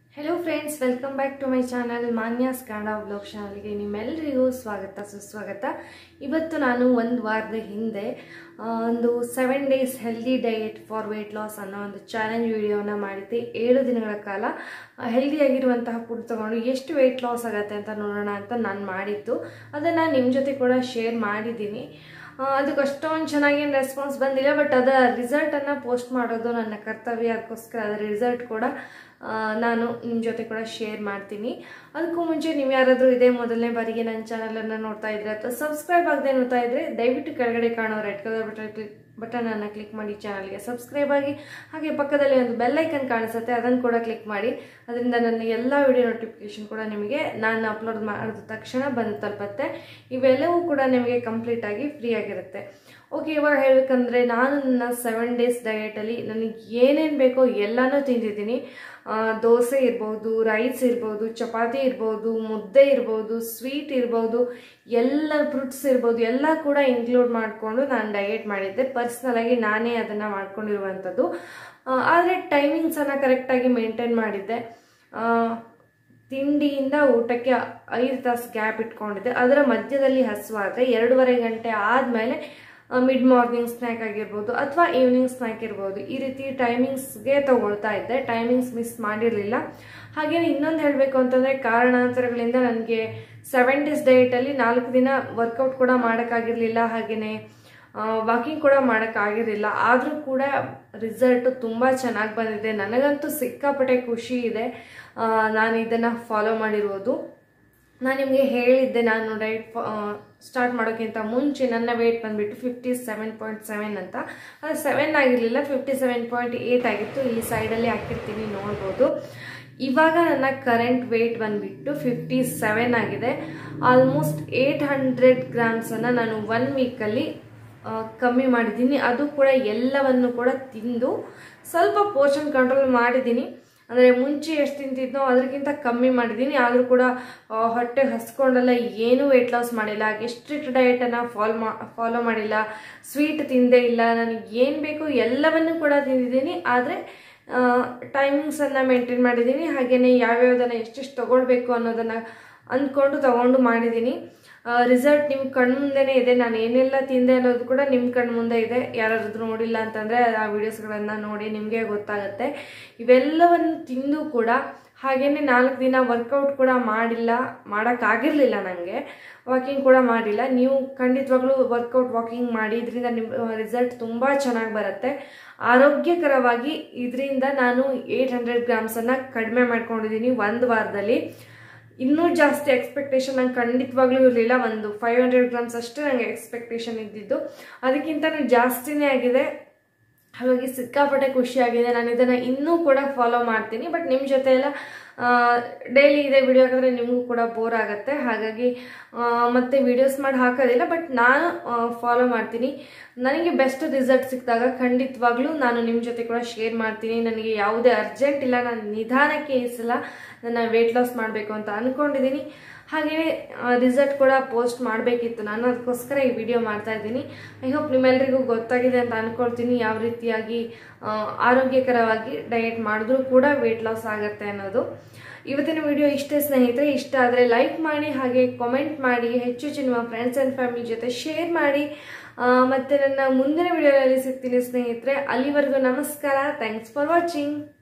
hello friends welcome back to my channel Manya's Kannada vlog ಚಾನಲ್ಗೆ ನಿಮ್ಮೆಲ್ಲರಿಗೂ ಸ್ವಾಗತ ಸುಸ್ವಾಗತ ಇವತ್ತು ನಾನು ಒಂದು ವಾರದ ಹಿಂದೆ ಆ, ಒಂದು seven days healthy diet for weight loss ಅನ್ನೋ ಒಂದು ಚಾಲೆಂಜ್ ವಿಡಿಯೋನ ಮಾಡಿದ್ದೆ ಏಳು ದಿನಗಳ ಕಾಲ ಹೆಲ್ದಿಯಾಗಿರುವಂತಹ ಫುಡ್ ತೊಗೊಂಡು ಎಷ್ಟು ವೆಯ್ಟ್ ಲಾಸ್ ಆಗುತ್ತೆ ಅಂತ ನೋಡೋಣ ಅಂತ ನಾನು ಮಾಡಿದ್ದು ಅದನ್ನು ನಿಮ್ಮ ಜೊತೆ ಕೂಡ ಶೇರ್ ಮಾಡಿದ್ದೀನಿ ಆ, ಅದಕ್ಕೆ ಅಷ್ಟೊಂದು ಚೆನ್ನಾಗೇನು ರೆಸ್ಪಾನ್ಸ್ ಬಂದಿಲ್ಲ ಬಟ್ ಅದರ ರಿಸಲ್ಟನ್ನು ಪೋಸ್ಟ್ ಮಾಡೋದು ನನ್ನ ಕರ್ತವ್ಯ ಅದಕ್ಕೋಸ್ಕರ ಅದರ ರಿಸಲ್ಟ್ ಕೂಡ ಆ, ನಾನು ನಿಮ್ಮ ಜೊತೆ ಕೂಡ ಶೇರ್ ಮಾಡ್ತೀನಿ ಅದಕ್ಕೂ ಮುಂಚೆ ನೀವು ಯಾರಾದರೂ ಇದೇ ಮೊದಲನೇ ಬಾರಿಗೆ ನನ್ನ ಚಾನಲನ್ನು ನೋಡ್ತಾ ಇದ್ರೆ ಅಥವಾ ಸಬ್ಸ್ಕ್ರೈಬ್ ಆಗದೆ ನೋಡ್ತಾ ಇದ್ರೆ ದಯವಿಟ್ಟು ಕೆಳಗಡೆ ಕಾಣೋ ರೆಡ್ ಕಲರ್ ಬಟನ್ ಕ್ಲಿಕ್ ಬಟನನ್ನು ಕ್ಲಿಕ್ ಮಾಡಿ ಚಾನಲ್ಗೆ ಸಬ್ಸ್ಕ್ರೈಬ್ ಆಗಿ ಹಾಗೆ ಪಕ್ಕದಲ್ಲಿ ಒಂದು ಬೆಲ್ಲೈಕನ್ ಕಾಣಿಸುತ್ತೆ ಅದನ್ನು ಕೂಡ ಕ್ಲಿಕ್ ಮಾಡಿ ಅದರಿಂದ ನನ್ನ ಎಲ್ಲ ವಿಡಿಯೋ ನೋಟಿಫಿಕೇಶನ್ ಕೂಡ ನಿಮಗೆ ನಾನು ಅಪ್ಲೋಡ್ ಮಾಡಿದ ತಕ್ಷಣ ಬಂದು ತಲುಪತ್ತೆ ಇವೆಲ್ಲವೂ ಕೂಡ ನಿಮಗೆ ಕಂಪ್ಲೀಟ್ ಆಗಿ ಫ್ರೀ ಆಗಿರುತ್ತೆ ಓಕೆ ಇವಾಗ ಹೇಳ್ಬೇಕಂದ್ರೆ ನಾನು ನನ್ನ ಸೆವೆನ್ ಡೇಸ್ ಡಯಟಲ್ಲಿ ನನಗೆ ಏನೇನು ಬೇಕೋ ಎಲ್ಲನೂ ತಿಂದಿದ್ದೀನಿ ಆ, ದೋಸೆ ಇರ್ಬೋದು ರೈಸ್ ಇರ್ಬೋದು ಚಪಾತಿ ಇರ್ಬೋದು ಮುದ್ದೆ ಇರ್ಬೋದು ಸ್ವೀಟ್ ಇರ್ಬೋದು ಎಲ್ಲ ಫ್ರೂಟ್ಸ್ ಇರ್ಬೋದು ಎಲ್ಲ ಕೂಡ ಇನ್ಕ್ಲೂಡ್ ಮಾಡಿಕೊಂಡು ನಾನು ಡಯಟ್ ಮಾಡಿದ್ದೆ ಪರ್ಸ್ನಲಾಗಿ ನಾನೇ ಅದನ್ನು ಮಾಡ್ಕೊಂಡಿರುವಂಥದ್ದು ಆದರೆ ಟೈಮಿಂಗ್ಸನ್ನು ಕರೆಕ್ಟಾಗಿ ಮೇಂಟೈನ್ ಮಾಡಿದ್ದೆ ಆ, ತಿಂಡಿಯಿಂದ ಊಟಕ್ಕೆ ಐದು ತಾಸು ಗ್ಯಾಪ್ ಇಟ್ಕೊಂಡಿದ್ದೆ ಅದರ ಮಧ್ಯದಲ್ಲಿ ಹಸುವಾದರೆ ಎರಡೂವರೆ ಗಂಟೆ ಆದಮೇಲೆ ಮಿಡ್ ಮಾರ್ನಿಂಗ್ ಸ್ನ್ಯಾಕ್ ಆಗಿರ್ಬೋದು ಅಥವಾ ಈವ್ನಿಂಗ್ ಸ್ನ್ಯಾಕ್ ಇರ್ಬೋದು ಈ ರೀತಿ ಟೈಮಿಂಗ್ಸ್ಗೆ ತಗೊಳ್ತಾ ಇದ್ದೆ ಟೈಮಿಂಗ್ಸ್ ಮಿಸ್ ಮಾಡಿರಲಿಲ್ಲ ಹಾಗೇನೆ ಇನ್ನೊಂದು ಹೇಳಬೇಕು ಅಂತಂದರೆ ಕಾರಣಾಂತರಗಳಿಂದ ನನಗೆ ಸೆವೆನ್ ಡೇಸ್ ಡಯಟಲ್ಲಿ ನಾಲ್ಕು ದಿನ ವರ್ಕೌಟ್ ಕೂಡ ಮಾಡೋಕ್ಕಾಗಿರಲಿಲ್ಲ ಹಾಗೆಯೇ ವಾಕಿಂಗ್ ಕೂಡ ಮಾಡೋಕ್ಕಾಗಿರಲಿಲ್ಲ ಆದರೂ ಕೂಡ ರಿಸಲ್ಟು ತುಂಬ ಚೆನ್ನಾಗಿ ಬಂದಿದೆ ನನಗಂತೂ ಸಿಕ್ಕಾಪಟ್ಟೆ ಖುಷಿ ಇದೆ ಆ, ನಾನು ಇದನ್ನು ಫಾಲೋ ಮಾಡಿರೋದು ನಾನು ನಿಮಗೆ ಹೇಳಿದ್ದೆ ನಾನು ಡೈಟ್ ಸ್ಟಾರ್ಟ್ ಮಾಡೋಕ್ಕಿಂತ ಮುಂಚೆ ನನ್ನ ವೆಯ್ಟ್ ಬಂದುಬಿಟ್ಟು ಫಿಫ್ಟಿ ಸೆವೆನ್ ಪಾಯಿಂಟ್ ಸೆವೆನ್ ಅಂತ ಅದು ಸೆವೆನ್ ಆಗಿರಲಿಲ್ಲ ಫಿಫ್ಟಿ ಸೆವೆನ್ ಪಾಯಿಂಟ್ ಏಯ್ಟ್ ಆಗಿತ್ತು ಇಲ್ಲಿ ಸೈಡಲ್ಲಿ ಹಾಕಿರ್ತೀನಿ ನೋಡ್ಬೋದು ಇವಾಗ ನನ್ನ ಕರೆಂಟ್ ವೆಯ್ಟ್ ಬಂದುಬಿಟ್ಟು ಫಿಫ್ಟಿ ಸೆವೆನ್ ಆಗಿದೆ ಆಲ್ಮೋಸ್ಟ್ ಏಯ್ಟ್ ಹಂಡ್ರೆಡ್ ಗ್ರಾಮ್ಸನ್ನು ನಾನು ಒನ್ ವೀಕಲ್ಲಿ ಆ, ಕಮ್ಮಿ ಮಾಡಿದ್ದೀನಿ ಅದು ಕೂಡ ಎಲ್ಲವನ್ನು ಕೂಡ ತಿಂದು ಸ್ವಲ್ಪ ಪೋರ್ಷನ್ ಕಂಟ್ರೋಲ್ ಮಾಡಿದ್ದೀನಿ ಅಂದರೆ ಮುಂಚೆ ಎಷ್ಟು ತಿಂತಿದ್ನೋ ಅದಕ್ಕಿಂತ ಕಮ್ಮಿ ಮಾಡಿದ್ದೀನಿ ಆದರೂ ಕೂಡ ಆ, ಹೊಟ್ಟೆ ಹಸ್ಕೊಂಡೆಲ್ಲ ಏನೂ ವೆಯ್ಟ್ ಲಾಸ್ ಮಾಡಿಲ್ಲ ಹಾಗೆ ಸ್ಟ್ರಿಕ್ಟ್ ಡಯಟನ್ನು ಫಾಲೋ ಮಾ ಫಾಲೋ ಮಾಡಿಲ್ಲ ಸ್ವೀಟ್ ತಿಂದೇ ಇಲ್ಲ ನನಗೆ ಏನು ಬೇಕು ಎಲ್ಲವನ್ನು ಕೂಡ ತಿಂದಿದ್ದೀನಿ ಆದರೆ ಟೈಮಿಂಗ್ಸನ್ನು ಮೇಂಟೈನ್ ಮಾಡಿದ್ದೀನಿ ಹಾಗೆಯೇ ಯಾವ್ಯಾವುದನ್ನು ಎಷ್ಟೆಷ್ಟು ತೊಗೊಳ್ಬೇಕು ಅನ್ನೋದನ್ನು ಅಂದ್ಕೊಂಡು ತಗೊಂಡು ಮಾಡಿದ್ದೀನಿ ರಿಸಲ್ಟ್ ನಿಮ್ಮ ಕಣ್ಮುಂದೆನೇ ಇದೆ ನಾನು ಏನೆಲ್ಲ ತಿಂದೆ ಅನ್ನೋದು ಕೂಡ ನಿಮ್ಮ ಕಣ್ಮುಂದೆ ಇದೆ ಯಾರಾದ್ರೂ ನೋಡಿಲ್ಲ ಅಂತಂದರೆ ಆ ವಿಡಿಯೋಸ್ಗಳನ್ನು ನೋಡಿ ನಿಮಗೆ ಗೊತ್ತಾಗುತ್ತೆ ಇವೆಲ್ಲವನ್ನು ತಿಂದು ಕೂಡ ಹಾಗೆಯೇ ನಾಲ್ಕು ದಿನ ವರ್ಕೌಟ್ ಕೂಡ ಮಾಡಿಲ್ಲ ಮಾಡೋಕ್ಕಾಗಿರಲಿಲ್ಲ ನನಗೆ ವಾಕಿಂಗ್ ಕೂಡ ಮಾಡಿಲ್ಲ ನೀವು ಖಂಡಿತವಾಗ್ಲೂ ವರ್ಕೌಟ್ ವಾಕಿಂಗ್ ಮಾಡಿ ಇದರಿಂದ ನಿಮ್ಮ ರಿಸಲ್ಟ್ ತುಂಬ ಚೆನ್ನಾಗಿ ಬರುತ್ತೆ ಆರೋಗ್ಯಕರವಾಗಿ ಇದರಿಂದ ನಾನು ಏಯ್ಟ್ ಹಂಡ್ರೆಡ್ ಗ್ರಾಮ್ಸನ್ನು ಕಡಿಮೆ ಮಾಡ್ಕೊಂಡಿದ್ದೀನಿ ಒಂದು ವಾರದಲ್ಲಿ ಇನ್ನೂ ಜಾಸ್ತಿ ಎಕ್ಸ್ಪೆಕ್ಟೇಷನ್ ನಂಗೆ ಖಂಡಿತವಾಗ್ಲೂ ಇರಲಿಲ್ಲ ಒಂದು ಫೈವ್ ಹಂಡ್ರೆಡ್ ಗ್ರಾಮ್ಸ್ ಅಷ್ಟೇ ನನಗೆ ಎಕ್ಸ್ಪೆಕ್ಟೇಷನ್ ಇದ್ದಿದ್ದು ಅದಕ್ಕಿಂತಲೂ ಜಾಸ್ತಿನೇ ಆಗಿದೆ ಹಾಗಾಗಿ ಸಿಕ್ಕಾಪಟ್ಟೆ ಖುಷಿಯಾಗಿದೆ ನಾನು ಇದನ್ನು ಇನ್ನೂ ಕೂಡ ಫಾಲೋ ಮಾಡ್ತೀನಿ ಬಟ್ ನಿಮ್ಮ ಜೊತೆ ಎಲ್ಲ ಡೈಲಿ ಇದೇ ವಿಡಿಯೋ ಹಾಕಿದ್ರೆ ನಿಮಗೂ ಕೂಡ ಬೋರ್ ಆಗುತ್ತೆ ಹಾಗಾಗಿ ಆ, ಮತ್ತೆ ವಿಡಿಯೋಸ್ ಮಾಡಿ ಹಾಕೋದಿಲ್ಲ ಬಟ್ ನಾನು ಫಾಲೋ ಮಾಡ್ತೀನಿ ನನಗೆ ಬೆಸ್ಟ್ ರಿಸಲ್ಟ್ ಸಿಕ್ಕಿದಾಗ ಖಂಡಿತವಾಗ್ಲೂ ನಾನು ನಿಮ್ಮ ಜೊತೆ ಕೂಡ ಶೇರ್ ಮಾಡ್ತೀನಿ ನನಗೆ ಯಾವುದೇ ಅರ್ಜೆಂಟ್ ಇಲ್ಲ ನಾನು ನಿಧಾನಕ್ಕೆ ಈ ಸಲ ನನ್ನ ವೆಯ್ಟ್ ಲಾಸ್ ಮಾಡಬೇಕು ಅಂತ ಅಂದ್ಕೊಂಡಿದ್ದೀನಿ ಹಾಗೆಯೇ ರಿಸಲ್ಟ್ ಕೂಡ ಪೋಸ್ಟ್ ಮಾಡಬೇಕಿತ್ತು ನಾನು ಅದಕ್ಕೋಸ್ಕರ ಈ ವಿಡಿಯೋ ಮಾಡ್ತಾ ಇದ್ದೀನಿ ಐ ಹೋಪ್ ನಿಮ್ಮೆಲ್ಲರಿಗೂ ಗೊತ್ತಾಗಿದೆ ಅಂತ ಅಂದ್ಕೊಳ್ತೀನಿ ಯಾವ ರೀತಿಯಾಗಿ ಆ, ಆರೋಗ್ಯಕರವಾಗಿ ಡಯಟ್ ಮಾಡಿದ್ರೂ ಕೂಡ ವೆಯ್ಟ್ ಲಾಸ್ ಆಗುತ್ತೆ ಅನ್ನೋದು ಇವತ್ತಿನ ವಿಡಿಯೋ ಇಷ್ಟೇ ಸ್ನೇಹಿತರೆ ಇಷ್ಟ ಆದರೆ ಲೈಕ್ ಮಾಡಿ ಹಾಗೆ ಕಾಮೆಂಟ್ ಮಾಡಿ ಹೆಚ್ಚು ಹೆಚ್ಚು ನಿಮ್ಮ ಫ್ರೆಂಡ್ಸ್ ಆ್ಯಂಡ್ ಫ್ಯಾಮಿಲಿ ಜೊತೆ ಶೇರ್ ಮಾಡಿ ಆ, ಮತ್ತೆ ನನ್ನ ಮುಂದಿನ ವಿಡಿಯೋದಲ್ಲಿ ಸಿಗ್ತೀನಿ ಸ್ನೇಹಿತರೆ ಅಲ್ಲಿವರೆಗೂ ನಮಸ್ಕಾರ ಥ್ಯಾಂಕ್ಸ್ ಫಾರ್ ವಾಚಿಂಗ್